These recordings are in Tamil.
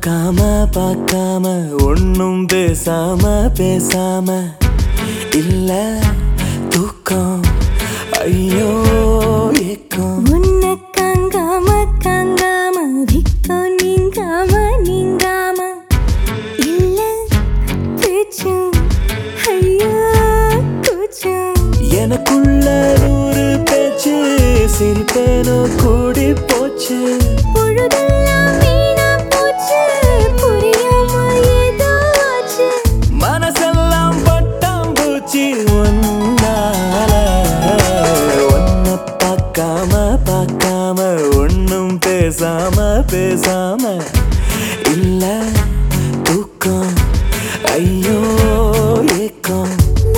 பார்க்காம பார்க்காம ஒன்னும் பேசாம பேசாம இல்ல தூக்கம் ஐயோ ஏக்கம் உன்னை காங்காம காங்காம விக்கோ நீங்காம நீங்காம இல்ல பேச்சும் ஐயோ கூச்சும் எனக்குள்ள நூறு பேச்சு சிரிப்பேனோ கூடி போச்சு பொழுதெல்லாம் வீணா போச்சு புரியாம ஏதோ ஆச்சு மனசெல்லாம் பட்டாம்பூச்சி ஒன்னால ஒன்ன பார்க்காம பார்க்காம ஒன்னும் பேசாம பேசாம இல்ல தூக்கம் ஐயோ ஏக்கம்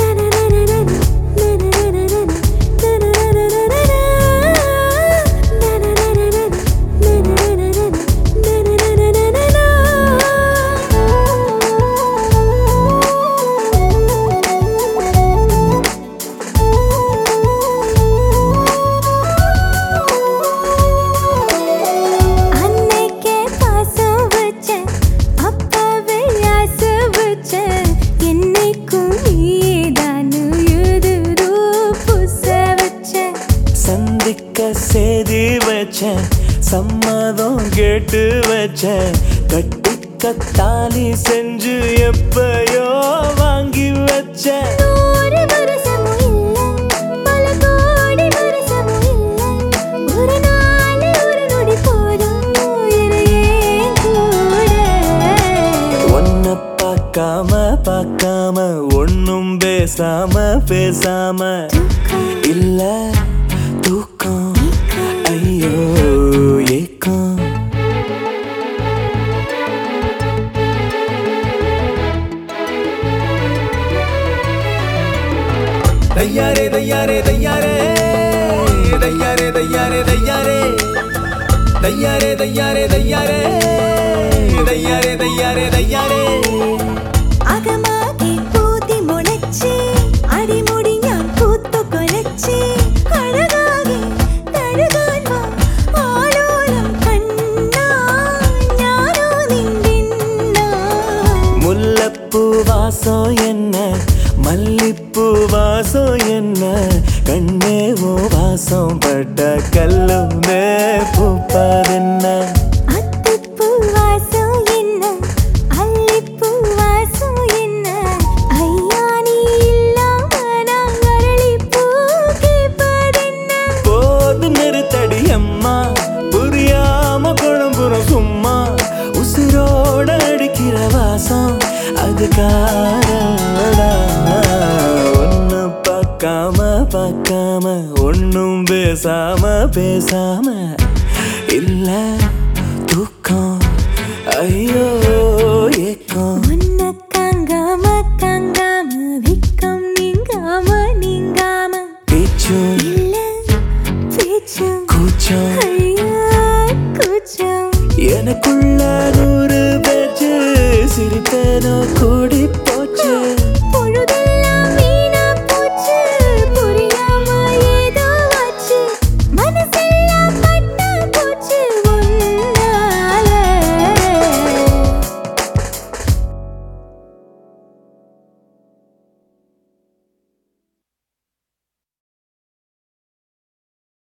அன்னைக்கே பாசம் வச்சேன் அப்பவே ஆசை வச்சேன் என்னைக்கும் நீதானு எதுதோ புச வச்சேன் சந்திக்க சேதி வச்சேன் சம்மதம் கேட்டு வச்சேன் கட்டிக்க தாலி செஞ்சு எப்பயோ வாங்கி வச்சேன் நூறு வருஷமும் இல்ல பல கோடி வருஷமும் இல்ல ஒரு நாள் ஒரு நொடி போதும் உயிரையே கூட ஒன்ன பார்க்காம பார்க்காம ஒன்னும் பேசாம பேசாம இல்ல தூக்கம் ஐயோ ஏக்கம் தையாரே தையாரே தையாரே தையாரே தையாரே தையாரே தையாரே தையாரே தையாரே தையாரே தையாரே தையாரே അകമാകെ പൂതി മുളച്ച് അടിമുടി ഞാൻ പൂത്തു കൊലച്ച് അഴകാകെ തഴുകാൻ വാ ആലോലം കണ്ണാ ഞാനോ നിന്തിന്നാ முல்லப்பூ வாசம் என்ன மல்லிப்பூ வாசம் என்ன கண்ணே ஓ வாசம் பட்ட கல்லுமே பூப்பதென்ன അത്തിപ്പൂ വാസം എന്ന അല്ലിപ്പൂ വാസം എന്ന അയ്യാ നീ ഇല്ലാമ ഞാൻ അരളിപ്പൂ കേൾപ്പതെന്ന போது நிறுத்தடி அம்மா புரியாம குழம்புறம் சும்மா உசுரோட அடிக்கிற வாசம் அது காரடா ஒன்னு பார்க்காம பார்க்காம ஒன்னும் பேசாம பேசாம இல்ல தூக்கம் ஐயோ ஏக்கம் உன்னை காங்காம காங்காம விக்கம் நீங்காம நீங்காம பேச்சும் இல்ல பேச்சும் கூச்சம் ஐயா கூச்சம் எனக்குள்ள நூறு பேச்சு சிரிப்பேனோ கூட